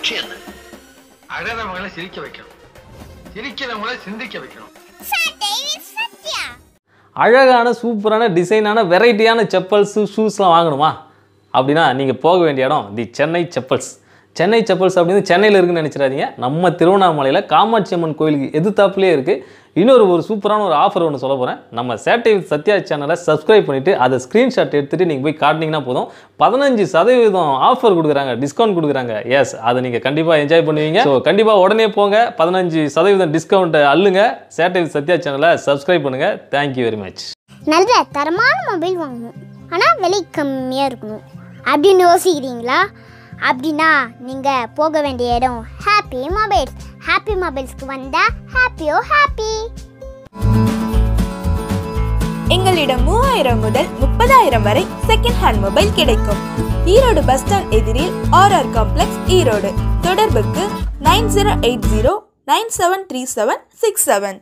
கட்சி என்ன அழறவங்களை சிரிக்க வைக்கணும் சிரிக்கிறவங்களை சிந்திக்க வைக்கணும் அழகான சூப்பரான டிசைனான வெரைட்டியான செப்பல்ஸு ஷூஸ்லாம் வாங்கணுமா அப்படின்னா நீங்கள் போக வேண்டிய இடம் தி சென்னை செப்பல்ஸ் சென்னை செப்பல்ஸ் அப்படின்னு சென்னையில் இருக்குன்னு நினச்சிடாதீங்க நம்ம திருவண்ணாமலையில் காமாட்சி அம்மன் கோயிலுக்கு எதிர்த்தாப்புலேயே இருக்குது இன்னொரு ஒரு சூப்பரான ஒரு ஆஃபர் ஒன்று சொல்ல போகிறேன் நம்ம சேட்டை வித் சத்யா சேனலை சப்ஸ்கிரைப் பண்ணிவிட்டு அதை ஸ்க்ரீன்ஷாட் எடுத்துகிட்டு நீங்கள் போய் காட்டினீங்கன்னா போதும் பதினஞ்சு சதவீதம் ஆஃபர் கொடுக்குறாங்க டிஸ்கவுண்ட் கொடுக்குறாங்க எஸ் அதை நீங்கள் கண்டிப்பாக என்ஜாய் பண்ணுவீங்க ஸோ கண்டிப்பாக உடனே போங்க பதினஞ்சு சதவீதம் டிஸ்கவுண்ட்டை அள்ளுங்க சேட்டை வித் சத்யா சேனலை சப்ஸ்கிரைப் பண்ணுங்கள் தேங்க்யூ வெரி மச் நல்ல தரமான மொபைல் வாங்கணும் ஆனால் விலை கம்மியாக இருக்கணும் அப்படின்னு யோசிக்கிறீங்களா அப்படின்னா நீங்கள் போக வேண்டிய இடம் ஹாப்பி மொபைல்ஸ் ஹாப்பி மொபைல்ஸ்க்கு வந்தால் ஹாப்பியோ ஹாப்பி எங்களிடம் மூவாயிரம் முதல் முப்பதாயிரம் வரை செகண்ட் ஹேண்ட் மொபைல் கிடைக்கும் ஈரோடு பஸ் ஸ்டாண்ட் எதிரில் ஆர்ஆர் காம்ப்ளெக்ஸ் ஈரோடு தொடர்புக்கு nine zero eight zero nine seven three seven six seven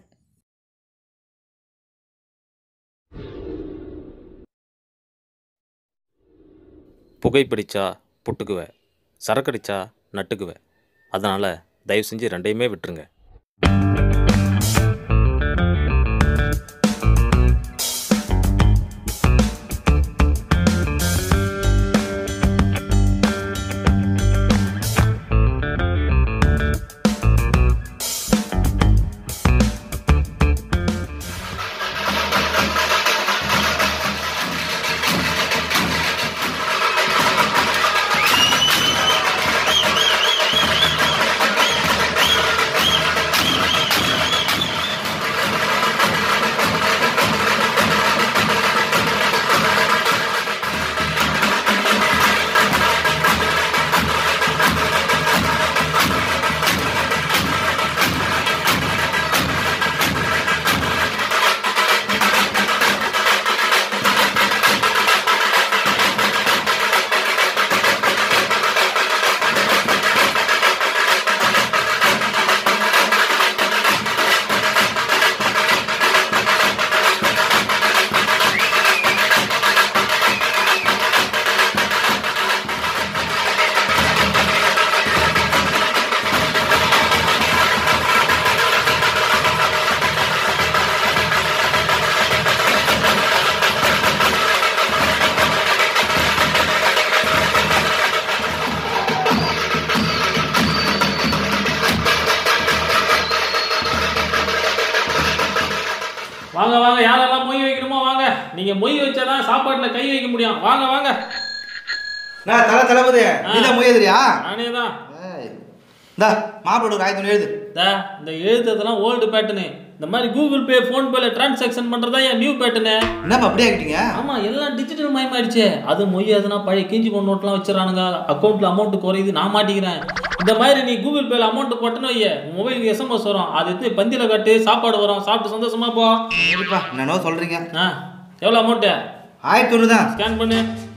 புகைப்பிடிச்சா புட்டுக்குவ சரக்கடிச்சா நட்டுக்குவ அதனால் தயவு செஞ்சு ரெண்டையுமே விட்டுருங்க வாங்க வாங்க யாரெல்லாம் மொய் வைக்கணுமோ வாங்க நீங்கள் மொய் வச்சாதான் சாப்பாட்டில் கை வைக்க முடியும் வாங்க வாங்க நான் தலை தளபதி நீதான் முயதுறியா நானே தான் இந்தா மாப்பிளோட ஒரு ஆயிரத்தி எழுது இந்த இந்த எழுதுறதெல்லாம் ஓல்டு பேட்டர்னு இந்த மாதிரி கூகுள் பே ஃபோன் பேல டிரான்சாக்ஷன் பண்ணுறதா என் நியூ பேட்டர்னு என்னப்பா அப்படியே ஆகிட்டீங்க ஆமாம் எல்லாம் டிஜிட்டல் மயமாயிடுச்சு அது மொய் எதுனா பழைய கிஞ்சி போன நோட்லாம் வச்சிடறானுங்க அக்கௌண்ட்டில் அமௌண்ட் குறையுது நான் மாட்டிக்கிறேன் இந்த மாதிரி நீ கூகுள் பேல அமௌண்ட் போட்டணும் ஐயா மொபைலுக்கு எஸ்எம்எஸ் வரும் அது எடுத்து பந்தியில் கட்டு சாப்பாடு வரும் சாப்பிட்டு சந்தோஷமா போ சரிப்பா என்னோ சொல்றீங்க ஆ எவ்வளோ அமௌண்ட்டு ஆயிரத்தி ஒன்று தான் ஸ்கேன் பண்ணு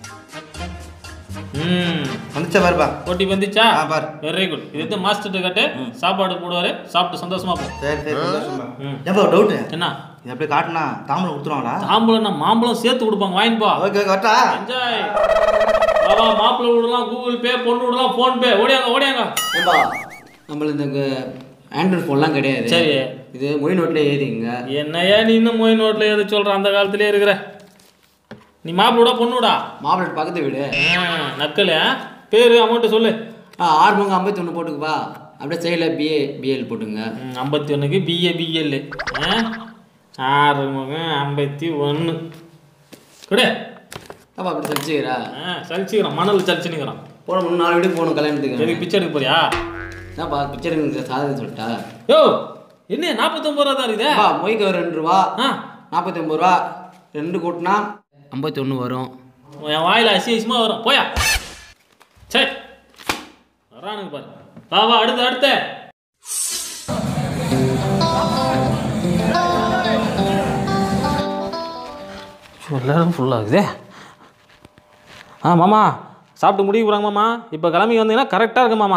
ம் வந்துச்சா பாருப்பா ஓட்டி வந்துச்சா ஆ பாரு வெரி குட் இது எடுத்து மாஸ்டர்கிட்ட கட்டு சாப்பாடு போடுவாரு சாப்பிட்டு சந்தோஷமா போ சரி சரி சந்தோஷம்பா. ம். ஏப்பா ஒரு டவுட்டு என்ன இது அப்படியே காட்டினா தாம்பளம் கொடுத்துருவாங்களா தாம்பூலம்னா மாம்பழம் சேர்த்து கொடுப்பாங்க வாங்கிப்போ ஓகே ஓகே வரட்டா என்ஜாய் பாபா மாப்பிள்ளை விடலாம் கூகுள் பே பொண்ணு விடலாம் ஃபோன் பே ஓடியாங்க ஓடியாங்க ஏம்பா நம்மள இந்த ஆண்ட்ராய்ட் ஃபோன்லாம் கிடையாது சரி இது மொய் நோட்ல ஏறிங்க என்னையா நீ இன்னும் மொய் நோட்டில் எது சொல்கிற அந்த காலத்திலே இருக்கிற நீ மாப்பிள்ளை விடா பொண்ணு விடா மாப்பிள்ளை பக்கத்து வீடு நக்கல் பேர் அமௌண்ட்டு சொல்லு ஆ ஆறு மங்க ஐம்பத்தி ஒன்று போட்டுக்குப்பா அப்படியே சைடில் பிஏ பிஎல் போட்டுங்க ஐம்பத்தி ஒன்றுக்கு பிஏ பிஎல் ஆறு முகம் ஐம்பத்தி ஒன்று கொடு அப்பா அப்படி சலிச்சுக்கிறா ஆ சலிச்சுக்கிறான் மணல் சலிச்சுனுக்கிறான் போன மூணு நாலு வீட்டுக்கு போகணும் கல்யாணத்துக்கு எதுக்கு பிச்சை எடுக்க போறியா என்னப்பா பிக்சர் எனக்கு சாதனை சொல்லிட்டா யோ என்ன நாற்பத்தொம்பது ரூபா தான் இருக்குதே அப்பா மொய்க்கு ஒரு ரெண்டு ரூபா ஆ நாற்பத்தி ஒம்பது ரூபா ரெண்டு கூட்டினா ஐம்பத்தி ஒன்று வரும் என் வாயில் அசி அசிமா வரும் போயா சரி வரானுங்க பாரு வா வா அடுத்து அடுத்து எல்லாரும் ஃபுல்லாகுதே ஆ மாமா சாப்பிட்டு முடிவு போகிறாங்க மாமா இப்போ கிளம்பி வந்தீங்கன்னா கரெக்டாக இருக்கு மாமா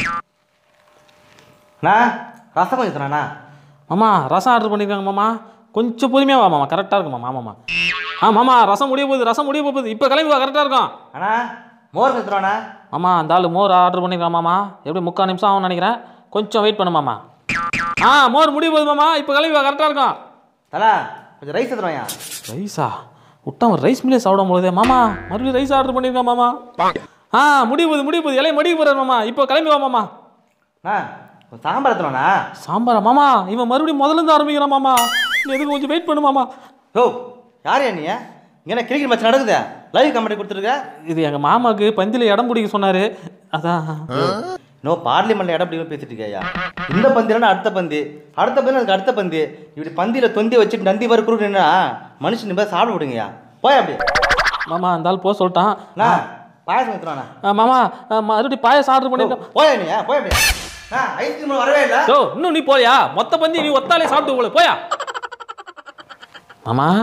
அண்ணா ரசம் கொஞ்சம் தரேண்ணா மாமா ரசம் ஆர்டர் பண்ணியிருக்காங்க மாமா கொஞ்சம் பொறுமையாக வா மாமா கரெக்டாக இருக்கும் மாமா ஆமாம்மா ஆ மாமா ரசம் முடிய போகுது ரசம் முடிய போகுது இப்போ கிளம்பி வா கரெக்டாக இருக்கும் அண்ணா மோர் நிறுத்துறானா மாமா அந்த ஆள் மோர் ஆர்டர் பண்ணிக்கலாம் மாமா எப்படி முக்கால் நிமிஷம் ஆகும்னு நினைக்கிறேன் கொஞ்சம் வெயிட் பண்ணு மாமா ஆ மோர் முடிய போகுது மாமா இப்போ கிளம்பி கரெக்டாக இருக்கும் தலா கொஞ்சம் ரைஸ் எடுத்துருவாயா ரைஸா விட்டா அவன் ரைஸ் மில்லே சாப்பிட முடியுதே மாமா மறுபடியும் ரைஸ் ஆர்டர் பண்ணியிருக்கான் மாமா ஆ முடிய போகுது முடிய போகுது இலையை மடிக்க போகிறார் மாமா இப்போ கிளம்பி வா மாமா அண்ணா கொஞ்சம் சாம்பார் எடுத்துருவானா சாம்பாரா மாமா இவன் மறுபடியும் முதல்ல இருந்து ஆரம்பிக்கிறான் மாமா நீ எதுக்கு கொஞ்சம் வெயிட் பண்ணு மாமா யோ யாரையா நீ இங்கே கிரிக்கெட் மேட்ச் நடக்குது லைவ் கமெண்ட் கொடுத்துருக்க இது எங்கள் மாமாவுக்கு பந்தியில் இடம் பிடிக்க சொன்னார் அதான் நோ பார்லிமெண்ட்ல இடம் பிடிக்கும் பேசிட்டு இருக்கியா இந்த பந்திலன்னா அடுத்த பந்தி அடுத்த பந்தி அதுக்கு அடுத்த பந்தி இப்படி பந்தியில தொந்தி வச்சுட்டு நந்தி வறுக்குறா மனுஷன் நிம்மதி சாப்பிட விடுங்கயா போய் அப்படி மாமா அந்த ஆள் போக சொல்லிட்டான் அண்ணா பாயசம் எடுத்துருவானா ஆ, மாமா ஆ, மறுபடியும் பாயசம் ஆர்டர் பண்ணியிருக்கான் போயா நீ போய் அப்படி அண்ணா ஐஸ்கிரீம் வரவே இல்லை யோ இன்னும் நீ போறியா மொத்த பந்தி நீ ஒத்தாலே சாப்பிட்டு போல போயா மாமா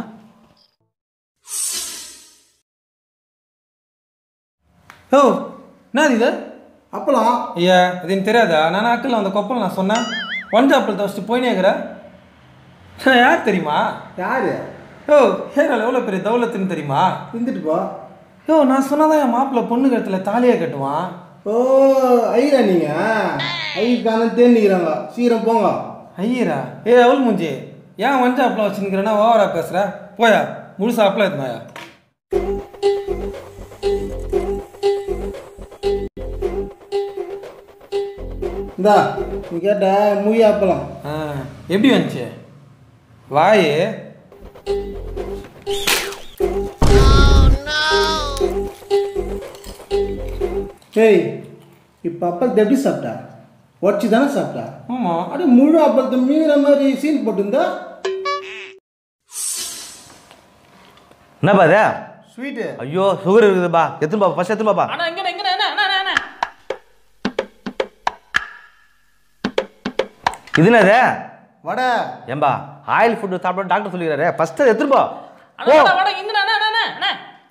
ஓ என்னது இது அப்பளம் ஐயா இது எனக்கு தெரியாதா நான் அக்கில் அந்த கொப்பளம் நான் சொன்னேன் ஒன்ஜா அப்பளத்தை வச்சுட்டு போயினே இருக்கிறேன் நான் யார் தெரியுமா யாரு ஓ ஹேரால் எவ்வளோ பெரிய தௌலத்துன்னு தெரியுமா இருந்துட்டு போ யோ நான் சொன்னாதான் என் மாப்பிள்ளை பொண்ணு கழுத்துல தாலியை கட்டுவான் ஓ ஐயா நீங்க ஐக்கான தேண்டிக்கிறாங்க சீக்கிரம் போங்க ஐயரா ஏ அவள் மூஞ்சி ஏன் ஒன்ஜா அப்பளம் வச்சுருக்கிறேன்னா ஓவரா பேசுகிற போயா முழுசா அப்பளம் எத்துனாயா இந்தா நீ கேட்ட முய் அப்பளம் ஆ எப்படி வந்துச்சு வாயே ஏய் இப்போ அப்பளத்தை எப்படி சாப்பிட்டா உடச்சி தானே சாப்பிட்டா ஆமாம் அப்படியே முழு அப்பளத்தை மீற மாதிரி சீன் போட்டுருந்தா என்னப்பா இது ஸ்வீட்டு ஐயோ சுகர் இருக்குதுப்பா எத்தனை பாப்பா ஃபர்ஸ்ட் எத்தனை பாப்பா அண்ணா எங்க எங்க என்ன என்ன என்ன இது என்னது வடை ஏம்பா ஆயில் ஃபுட் சாப்பிட டாக்டர் சொல்லிக்கிறாரு ஃபர்ஸ்ட் எடுத்துட்டு போ அண்ணா வட வட இங்க என்ன என்ன என்ன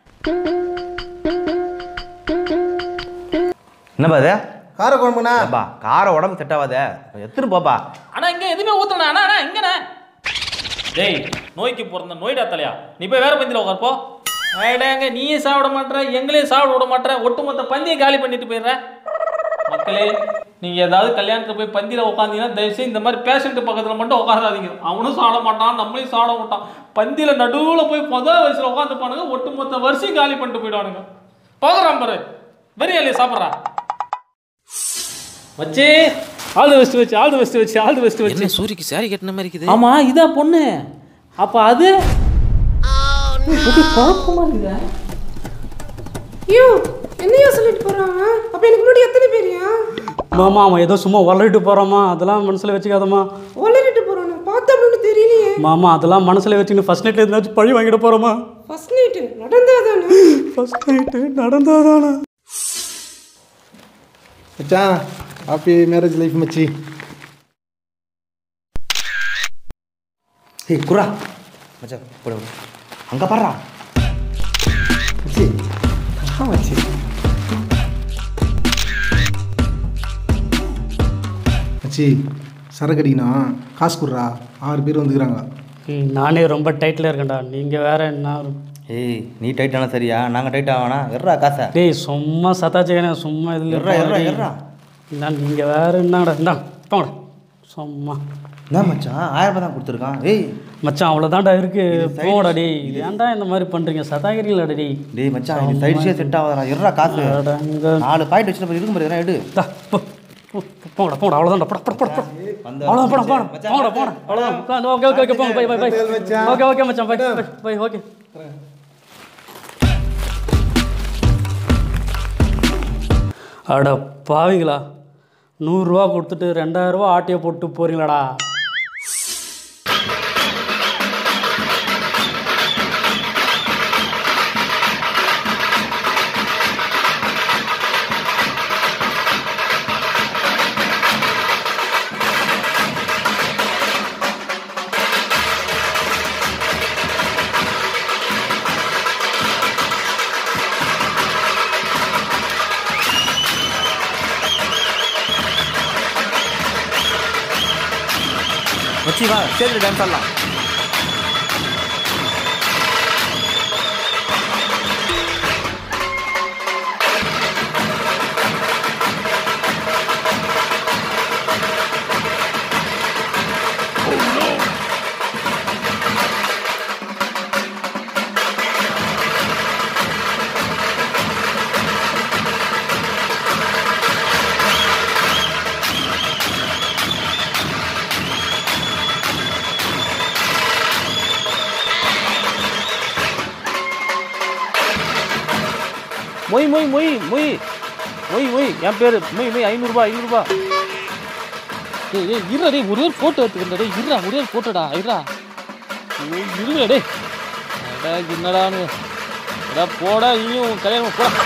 என்னப்பா இது கார குழம்புண்ணா ஏம்பா கார உடம்பு செட் ஆகாதே எடுத்துட்டு போப்பா அண்ணா இங்க எதுவுமே ஊத்தணும் அண்ணா அண்ணா இங்கண்ணே டேய் நோய்க்கு பிறந்த நோய்டா தலையா நீ போய் வேற பந்தியில் உட்கார் போ அடேங்க நீயே சாப்பிட மாட்ற எங்களையும் சாப்பிட விட மாட்ற ஒட்டுமொத்த பந்தியை காலி பண்ணிட்டு போயிடுற மக்களே நீங்க ஏதாவது கல்யாணத்துல போய் பந்தியில உட்காந்தீங்கன்னா தயவுசெய்து இந்த மாதிரி பேஷண்ட் பக்கத்துல மட்டும் உட்காராதீங்க அவனும் சாப்பிட மாட்டான் நம்மளையும் சாப்பிட மாட்டான் பந்தியில நடுவுல போய் முதல் வயசுல உட்காந்துப்பானுங்க ஒட்டுமொத்த வரிசையும் காலி பண்ணிட்டு போயிடுவானுங்க போகிறான் பாரு வெறியா இல்லையா சாப்பிட்றா வச்சு ஆல் தி பெஸ்ட் வச்சு ஆல் தி பெஸ்ட் வச்சு ஆல் தி பெஸ்ட் வச்சு என்ன சூரிக்கு சாரி கட்டின மாதிரி இருக்குது ஆமா இதான் பொண்ணு அப்ப அது இது குழப்பமா இருக்குதா ஐயோ என்னையா சொல்லிட்டு போறாங்க அப்ப எனக்கு முன்னாடி எத்தனை பேரியா மாமா அவன் ஏதோ சும்மா வளரிட்டு போகிறாமா அதெல்லாம் மனசில் வச்சுக்காதம்மா ஒளரிட்டு போறானு பார்த்தா அப்படின்னு தெரியலையே மாமா அதெல்லாம் மனசில் வச்சுக்கிட்டு ஃபர்ஸ்ட் நைட்டில் எதுனாச்சும் பழி வாங்கிட போகிறோமா ஃபர்ஸ்ட் நைட்டு நடந்தாதானே ஃபர்ஸ்ட் நைட்டு நடந்தாதானே மச்சான் ஹாப்பி மேரேஜ் லைஃப் மச்சி ஏய் குரா மச்சான் போடு போடு. அங்க பாடுறா மச்சி ஆ மச்சி மச்சி சரக்கு அடிக்கணும் காசு கொடுறா ஆறு பேர் வந்துக்கிறாங்க ம், நானே ரொம்ப டைட்டில் இருக்கேன்டா நீங்கள் வேற என்ன ஏய் நீ டைட் ஆனா சரியா நாங்க டைட் ஆகணா எர்றா காசை டேய் சும்மா சத்தாச்சிக்கனே சும்மா இதில் எர்றா எர்றா எர்றா நான் நீங்கள் வேற என்னடா இந்தா போங்கடா சும்மா என்ன மச்சான் ஆயிரம் ரூபாய் தான் கொடுத்துருக்கான் ஏய் மச்சான் அவ்வளோதான்டா இருக்கு போங்கடா டேய் ஏன்டா இந்த மாதிரி பண்ணுறீங்க சதாகிரிங்களா டேய் டேய் மச்சான் இது சைடு செட் ஆகாதா எர்றா காசு அடங்க. நாலு பாயிண்ட் வச்சுட்டு போய் இருக்கும் பாரு எடு தா, போ, போ, போங்கடா போங்கடா அவ்வளோதான்டா போடா போடா போடா வந்து அவ்வளோதான் போடா போடா போங்கடா போடா அவ்வளோதான் ஓகே ஓகே ஓகே போங்க bye bye bye okay okay மச்சான் பை பை பை ஓகே அட பாவிங்களா நூறுரூவா கொடுத்துட்டு ரெண்டாயிரரூவா ஆட்டியை போட்டு போறீங்களாடா மச்சி வா ஸ்டேஜில் டான்ஸ் ஆடலாம் மொய் மொய் மொய் மொய் மொய் மொய் என் பேர் மொய் மொய் ஐநூறுரூபா ஐநூறுரூபா டேய் டேய் இருடா டேய் ஒரே ஒரு ஃபோட்டோ எடுத்துக்கிறேன் டேய் இருடா ஒரே ஒரு ஃபோட்டோடா இருடா ஐயோ, இருடா டேய் அடா, என்னடான்னு அடா போடா இனியும் உன் கல்யாணம் போடா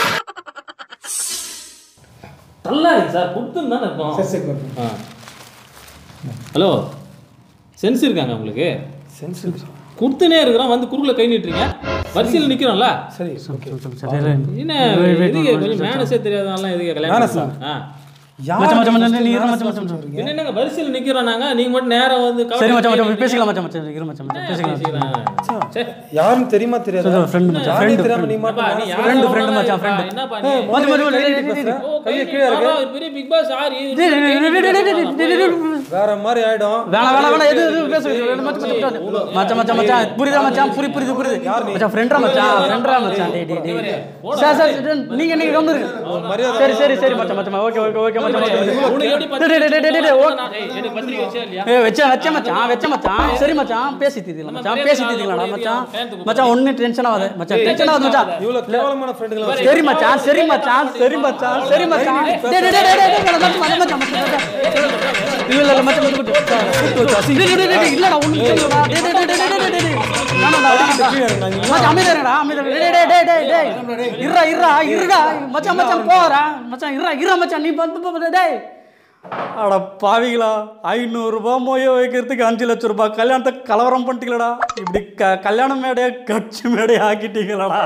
நல்லா இருக்கு சார் கொடுத்துன்னு தானே இருக்கோம் சரி சரி ஓகே ஆ ஹலோ சென்ஸ் இருக்காங்க உங்களுக்கு சென்ஸ் கொடுத்துனே இருக்கிறோம் வந்து குறுக்கில் கை நீட்டுறீங்க வரிசையில் நிற்கிறோம்ல சரி ஓகே என்ன எதுக்கு கொஞ்சம் மேனஸே தெரியாதனால எதுக்கு கல்யாணம் மேனஸா? ஆ யார் மச்சான், மச்சான், மச்சான், first நீ இரு, மேனஸ் மச்சான், மச்சான், சொல்றீங்க? என்ன என்னங்க வரிசையில் நிற்கிறோம் நாங்க நீங்க மட்டும் நேரா வந்து சரி மச்சான் மச்சான் கவலை பேசிக்கலாம் மச்சான் மச்சான் இரு மச்சான் மச்சான் பேசிக்கலாம் பேசிக்கலாம் சரி யாருன்னு தெரியுமா தெரியாதா சரி, friend மச்சான், யாருனே friend, தெரியாம நீ friend. மட்டும் அப்பா, நீ மேனஸ் யாரோ friend, friend ஒருத்தன் மச்சான், இருப்பா, friend. என்னப்பா ஏய், நீ? மச்சான், மச்சான், மச்சான், மச்சான், பேசுறேன். ஓ, கையை கை கீழே இருக்கு நீ- பெரிய பிக் பாஸ் ஆறு டேய், டேய், டேய், டேய், டேய், டேய், டேய், டேய், டேய். வேற மாதிரி ஆயிடும் வேணாம் வேணாம் வேணாம் எது எது பேச மச்சான் மச்சான் மச்சான் மச்சான் புரியுதா மச்சான் புரி புரியுது புரியுது மச்சான் ஃப்ரெண்டா மச்சான் ஃப்ரெண்டா மச்சான் டேய் டேய் டேய் சார் சார் சார், நீங்க நீங்க கம்முங்க சரி சரி சரி மச்சான் மச்சான் ஓகே ஓகே ஓகே மச்சான் மச்சான் உனக்கு எப்படி டேய், டேய், டேய், டேய், டேய், டேய், ஓ- நான் ஏய், எனக்கு பத்திரிக்கை வச்சியா இல்லையா? ஏய் வச்சேன் வச்சேன் மச்சான் வச்சேன் மச்சான் சரி மச்சான் பேசி தீர்க்கலாம் மச்சான் பேசி தீர்க்கலாம்டா மச்சான் மச்சான் ஒண்ணு டென்ஷன் ஆகாத மச்சான் டென்ஷன் ஆகாத மச்சான் இவ்வளவு கேவலமான ஃப்ரெண்டுங்களா சரி மச்சான் சரி மச்சான் சரி மச்சான் சரி மச்சான் டேய் டேய் டேய் டேய் டேய் டேய் மச்சான் மச்சான் மச்சான் மச்சான் இல்ல இல்ல மச்சான் மச்சான் மச்சான் டேய் டேய் டேய் டேய் இல்லடா ஒண்ணு இல்லடா டேய் டேய் டேய் டேய் டேய் டேய் நானடா மச்சான் அமைதியா இருடா அமைதியா இரு. டேய் டேய் டேய் டேய் டேய் இருடா இருடா இருடா மச்சான் மச்சான் போறா மச்சான் இருடா இருடா மச்சான் நீ வந்து போ- டேய் அட பாவிகளா ஐநூறுரூபா மொய வைக்கிறதுக்கு அஞ்சு லட்சம் ரூபாய் கல்யாணத்தை கலவரம் பண்ணிட்டீங்களடா இப்படி க கல்யாண மேடையை கட்சி மேடையை ஆக்கிட்டீங்களடா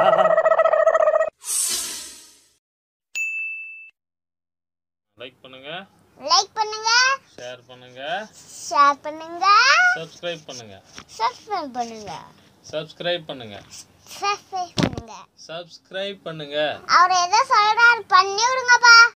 லைக் பண்ணுங்க லைக் பண்ணுங்க ஷேர் பண்ணுங்க ஷேர் பண்ணுங்க சப்ஸ்கிரைப் பண்ணுங்க சப்ஸ்கிரைப் பண்ணுங்க சப்ஸ்கிரைப் பண்ணுங்க சப்ஸ்கிரைப் பண்ணுங்க சப்ஸ்கிரைப் பண்ணுங்க அவர் எதை சொல்றாரு பண்ணி விடுங்கப்பா